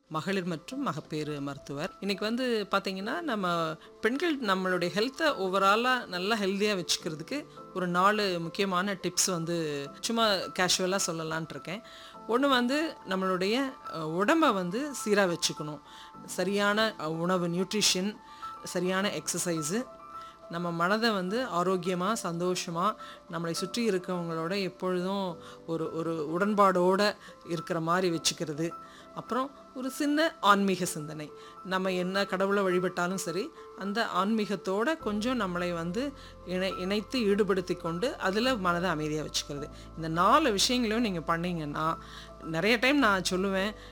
மகளிர் மற்றும் மகப்பேறு மருத்துவர் இன்னைக்கு வந்து பார்த்தீங்கன்னா நம்ம பெண்கள் நம்மளுடைய ஹெல்த்தை ஓவராலாக நல்லா ஹெல்த்தியாக வச்சுக்கிறதுக்கு ஒரு நாலு முக்கியமான டிப்ஸ் வந்து சும்மா கேஷுவலாக சொல்லலான்ட்டு இருக்கேன் ஒன்று வந்து நம்மளுடைய அஹ், உடம்பை வந்து சீராக வச்சுக்கணும் சரியான அஹ், உணவு நியூட்ரிஷன் சரியான எக்ஸசைஸு நம்ம மனதை வந்து ஆரோக்கியமாக சந்தோஷமாக நம்மளை சுற்றி இருக்கவங்களோட எப்பொழுதும் ஒரு ஒரு உடன்பாடோடு இருக்கிற மாதிரி வச்சுக்கிறது அப்புறம் ஒரு சின்ன ஆன்மீக சிந்தனை நம்ம என்ன கடவுளை வழிபட்டாலும் சரி அந்த ஆன்மீகத்தோட கொஞ்சம் நம்மளை வந்து இணை இணைத்து ஈடுபடுத்தி கொண்டு அதில் மனதை அமைதியாக வச்சுக்கிறது இந்த நாலு விஷயங்களையும் நீங்கள் பண்ணீங்கன்னா நிறைய டைம் நான் சொல்லுவேன்